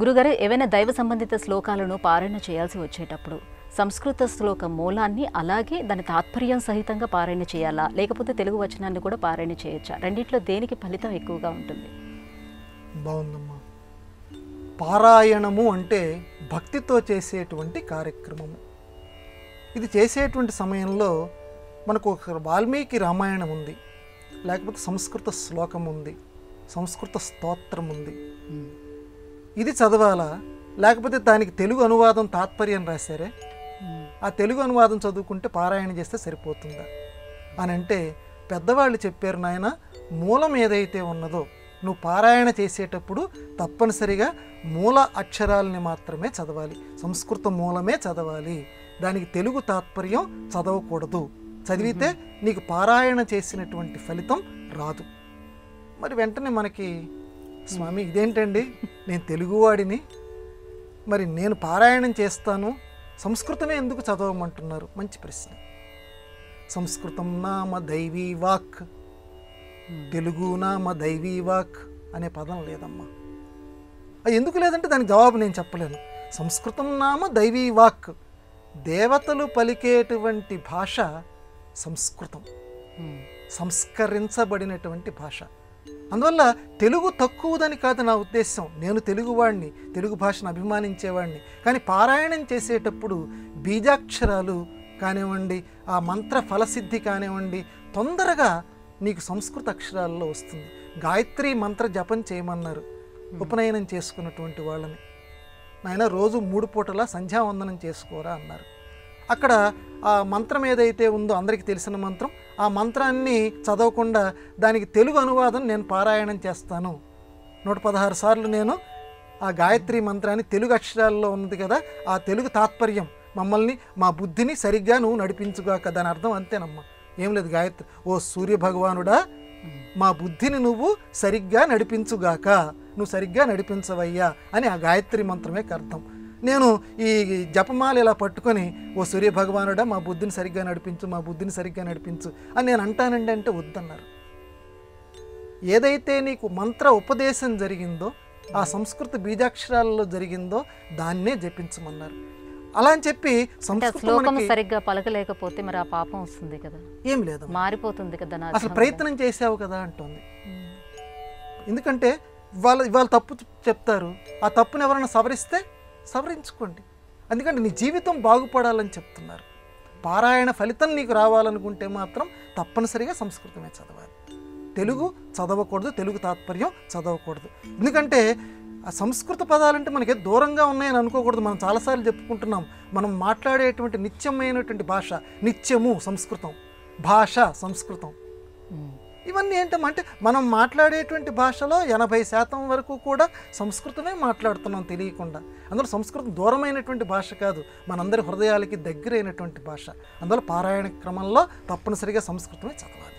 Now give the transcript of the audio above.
గురుగారు ఏవైనా దైవ సంబంధిత శ్లోకాలను పారాయణ చేయాల్సి వచ్చేటప్పుడు సంస్కృత శ్లోక మూలాన్ని అలాగే దాని తాత్పర్యం సహితంగా పారాయణ చేయాలా లేకపోతే తెలుగు వచనాన్ని కూడా పారాయణ చేయొచ్చా రెండిట్లో దేనికి ఫలితం ఎక్కువగా ఉంటుంది బాగుందమ్మా పారాయణము అంటే భక్తితో చేసేటువంటి కార్యక్రమము ఇది చేసేటువంటి సమయంలో మనకు ఒక వాల్మీకి రామాయణం ఉంది లేకపోతే సంస్కృత శ్లోకం ఉంది సంస్కృత స్తోత్రం ఉంది ఇది చదవాలా లేకపోతే దానికి తెలుగు అనువాదం తాత్పర్యం రాశారే ఆ తెలుగు అనువాదం చదువుకుంటే పారాయణ చేస్తే సరిపోతుందా అని అంటే పెద్దవాళ్ళు చెప్పారు నాయన మూలం ఏదైతే ఉన్నదో నువ్వు పారాయణ చేసేటప్పుడు తప్పనిసరిగా మూల అక్షరాలని మాత్రమే చదవాలి సంస్కృత మూలమే చదవాలి దానికి తెలుగు తాత్పర్యం చదవకూడదు చదివితే నీకు పారాయణ చేసినటువంటి ఫలితం రాదు మరి వెంటనే మనకి స్వామి ఇదేంటండి నేను తెలుగువాడిని మరి నేను పారాయణం చేస్తాను సంస్కృతమే ఎందుకు చదవమంటున్నారు మంచి ప్రశ్న సంస్కృతం నామ దైవీ వాక్ తెలుగు నామ దైవీ వాక్ అనే పదం లేదమ్మా అది ఎందుకు లేదంటే దానికి జవాబు నేను చెప్పలేను సంస్కృతం నామ దైవీ వాక్ దేవతలు పలికేటువంటి భాష సంస్కృతం సంస్కరించబడినటువంటి భాష అందువల్ల తెలుగు తక్కువదని కాదు నా ఉద్దేశం నేను తెలుగువాడిని తెలుగు భాషను అభిమానించేవాడిని కానీ పారాయణం చేసేటప్పుడు బీజాక్షరాలు కానివ్వండి ఆ మంత్ర ఫలసిద్ధి కానివ్వండి తొందరగా నీకు సంస్కృత అక్షరాల్లో వస్తుంది గాయత్రి మంత్ర జపం చేయమన్నారు ఉపనయనం చేసుకున్నటువంటి వాళ్ళని నాయన రోజు మూడు పూటలా సంధ్యావందనం చేసుకోరా అన్నారు అక్కడ ఆ మంత్రం ఏదైతే ఉందో అందరికీ తెలిసిన మంత్రం ఆ మంత్రాన్ని చదవకుండా దానికి తెలుగు అనువాదం నేను పారాయణం చేస్తాను నూట పదహారు సార్లు నేను ఆ గాయత్రి మంత్రాన్ని తెలుగు అక్షరాల్లో ఉన్నది కదా ఆ తెలుగు తాత్పర్యం మమ్మల్ని మా బుద్ధిని సరిగ్గా నువ్వు నడిపించుగాక దాని అర్థం అంతేనమ్మా ఏం లేదు గాయత్రి ఓ సూర్య భగవానుడా మా బుద్ధిని నువ్వు సరిగ్గా నడిపించుగాక నువ్వు సరిగ్గా నడిపించవయ్యా అని ఆ గాయత్రి మంత్రమే అర్థం నేను ఈ జపమాల ఇలా పట్టుకొని ఓ సూర్య భగవానుడా మా బుద్ధిని సరిగ్గా నడిపించు మా బుద్ధిని సరిగ్గా నడిపించు అని నేను అంటానండి అంటే వద్దన్నారు ఏదైతే నీకు మంత్ర ఉపదేశం జరిగిందో ఆ సంస్కృత బీజాక్షరాలలో జరిగిందో దాన్నే జపించమన్నారు అలా అని చెప్పి అంటే ఆ సంస్కృతం శ్లోకం మనకి సరిగ్గా పలకలేకపోతే మరి ఆ పాపం వస్తుంది కదా ఏం లేదు మారిపోతుంది కదా నా అసలు ప్రయత్నం చేసావు కదా అంటుంది ఎందుకంటే వాళ్ళ ఇవాళ తప్పు చెప్తారు ఆ తప్పుని ఎవరైనా సవరిస్తే సవరించుకోండి ఎందుకంటే నీ జీవితం బాగుపడాలని చెప్తున్నారు పారాయణ ఫలితం నీకు రావాలనుకుంటే మాత్రం తప్పనిసరిగా సంస్కృతమే చదవాలి తెలుగు చదవకూడదు తెలుగు తాత్పర్యం చదవకూడదు ఎందుకంటే ఆ సంస్కృత పదాలంటే మనకి దూరంగా ఉన్నాయని అనుకోకూడదు మనం చాలాసార్లు చెప్పుకుంటున్నాం మనం మాట్లాడేటువంటి నిత్యమైనటువంటి భాష నిత్యము సంస్కృతం భాష సంస్కృతం ఇవన్నీ ఏంటంటే మనం మాట్లాడేటువంటి భాషలో ఎనభై శాతం వరకు కూడా సంస్కృతమే మాట్లాడుతున్నాం తెలియకుండా అందులో సంస్కృతం దూరమైనటువంటి భాష కాదు మనందరి హృదయాలకి దగ్గరైనటువంటి భాష అందువల్ల పారాయణ క్రమంలో తప్పనిసరిగా సంస్కృతమే చదవాలి